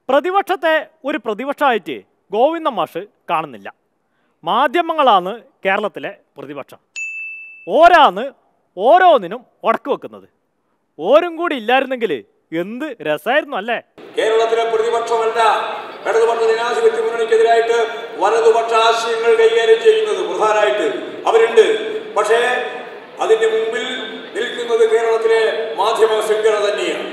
പ്രതിപക്ഷത്തെ ഒരു പ്രതിപക്ഷമായിട്ട് ഗോവിന്ദ മാഷ് കാണുന്നില്ല മാധ്യമങ്ങളാണ് കേരളത്തിലെ പ്രതിപക്ഷം ഓരാന്ന് ഓരോന്നിനും ഉടക്ക് വെക്കുന്നത് ഓരും കൂടി ഇല്ലായിരുന്നെങ്കിൽ എന്ത് രസമായിരുന്നു അല്ലേ കേരളത്തിലെ പ്രതിപക്ഷമല്ല ഇടതുപക്ഷ ജനാധിപത്യ മുന്നണിക്കെതിരായിട്ട് വലതുപക്ഷ ആശയങ്ങൾ കൈകാര്യം ചെയ്യുന്നത് പ്രധാനമായിട്ട് അവരുണ്ട് പക്ഷേ അതിന്റെ മുമ്പിൽ നിൽക്കുന്നത് കേരളത്തിലെ മാധ്യമ ശൃംഖല തന്നെയാണ്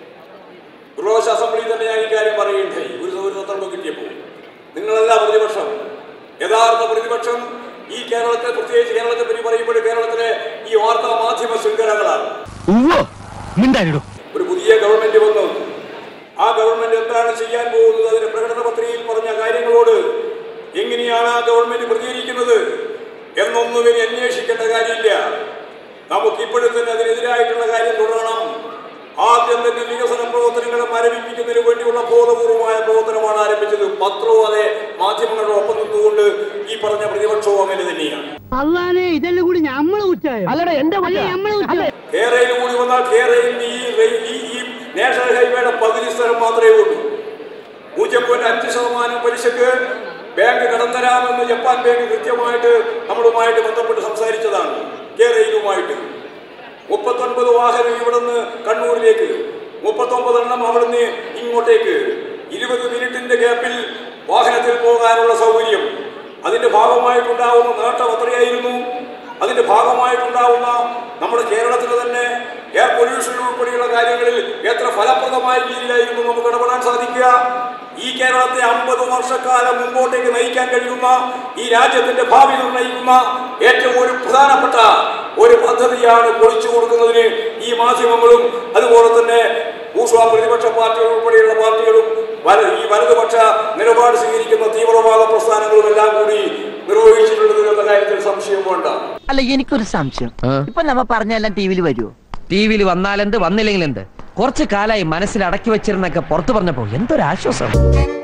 ഗൃഹശ അസംബ്ലിയിൽ തന്നെ ഞാൻ ഇക്കാര്യം പറയുകയുണ്ടായി ഒരു ഒരു സന്ദർഭം കിട്ടിയപ്പോൾ നിങ്ങളല്ല പ്രതിപക്ഷം യഥാർത്ഥ പ്രതിപക്ഷം ഈ കേരളത്തെ പ്രത്യേകിച്ച് കേരളത്തെ പറ്റി പറയുമ്പോൾ കേരളത്തിലെ ഈ വാർത്താ മാധ്യമ ശൃംഖലകളാണ് മിണ്ടാരിടും ഒരു പുതിയ ഗവൺമെന്റ് വന്നു ആ ഗവൺമെന്റ് എന്താണ് ചെയ്യാൻ പോകുന്നത് അതിന്റെ പ്രകടന പത്രികയിൽ പറഞ്ഞ കാര്യങ്ങളോട് എങ്ങനെയാണ് ആ ഗവൺമെന്റ് പ്രതികരിക്കുന്നത് എന്നൊന്നും ഇനി അന്വേഷിക്കേണ്ട കാര്യമില്ല നമുക്ക് ഇപ്പോഴും തന്നെ അതിനെതിരായിട്ടുള്ള കാര്യം തുടരണം ആദ്യം തന്നെ വികസന പ്രവർത്തനങ്ങളെ മരവിപ്പിക്കുന്നതിന് വേണ്ടിയുള്ള ബോധപൂർവമായ പ്രവർത്തനമാണ് ആരംഭിച്ചത് പത്രവും അതെ മാധ്യമങ്ങളുടെ ഒപ്പം നിന്നുകൊണ്ട് ഈ പറഞ്ഞ പ്രതിപക്ഷവും അങ്ങനെ തന്നെയാണ് അള്ളാനെ ഇതെല്ലാം കൂടി ഞമ്മള് കുറ്റായോ അല്ലടാ എന്റെ ഞമ്മള് കുറ്റായോ കേരളയിൽ കൂടി വന്നാൽ കേരളയിൽ ഈ റെയിൽ- ഈ ഈ നാഷണൽ ഹൈവേയുടെ പകുതി സ്ഥലം മാത്രമേ ഉള്ളൂ പൂജ്യം പോയിന്റ് അഞ്ച് ശതമാനം പലിശക്ക് ബാങ്ക് കടം തരാമെന്ന് ജപ്പാൻ ബാങ്ക് കൃത്യമായിട്ട് നമ്മളുമായിട്ട് ബന്ധപ്പെട്ട് സംസാരിച്ചതാണ് കേരളയിലുമായിട്ട് മുപ്പത്തൊൻപത് വാഹനം ഇവിടുന്ന് കണ്ണൂരിലേക്ക് മുപ്പത്തൊമ്പത് എണ്ണം അവിടുന്ന് ഇങ്ങോട്ടേക്ക് ഇരുപത് മിനിറ്റിന്റെ ഗ്യാപ്പിൽ വാഹനത്തിൽ പോകാനുള്ള സൗകര്യം അതിന്റെ ഭാഗമായിട്ടുണ്ടാവുന്ന നേട്ടം എത്രയായിരുന്നു അതിന്റെ ഭാഗമായിട്ടുണ്ടാവുന്ന നമ്മുടെ കേരളത്തിൽ തന്നെ എയർ പൊല്യൂഷൻ ഉൾപ്പെടെയുള്ള കാര്യങ്ങളിൽ എത്ര ഫലപ്രദമായ രീതിയിലായിരുന്നു നമുക്ക് ഇടപെടാൻ സാധിക്കുക ഈ കേരളത്തെ അമ്പത് വർഷക്കാലം മുമ്പോട്ടേക്ക് നയിക്കാൻ കഴിയുന്ന ഈ രാജ്യത്തിന്റെ ഭാവി നിർണ്ണയിക്കുന്ന ഏറ്റവും ഒരു പ്രധാനപ്പെട്ട ഒരു പദ്ധതിയാണ് പൊളിച്ചു കൊടുക്കുന്നതിന് ഈ മാധ്യമങ്ങളും അതുപോലെ തന്നെ ഭൂസ്വാ പ്രതിപക്ഷ പാർട്ടികൾ ഉൾപ്പെടെയുള്ള പാർട്ടികളും വല- ഈ വലതുപക്ഷ നിലപാട് സ്വീകരിക്കുന്ന തീവ്രവാദ പ്രസ്ഥാനങ്ങളും എല്ലാം കൂടി നിർവഹിച്ചിട്ടുള്ളത് എന്ന കാര്യത്തിൽ സംശയം വേണ്ട അല്ല എനിക്കൊരു സംശയം ഇപ്പൊ നമ്മ പറഞ്ഞെല്ലാം ടി വിയിൽ വരുമോ ടി വിയിൽ വന്നാലെന്ത് വന്നില്ലെങ്കിൽ എന്ത് കുറച്ചു കാലായി മനസ്സിൽ അടക്കി വെച്ചിരുന്നൊക്കെ പുറത്തു പറഞ്ഞപ്പോ എന്തൊരാശ്വാസം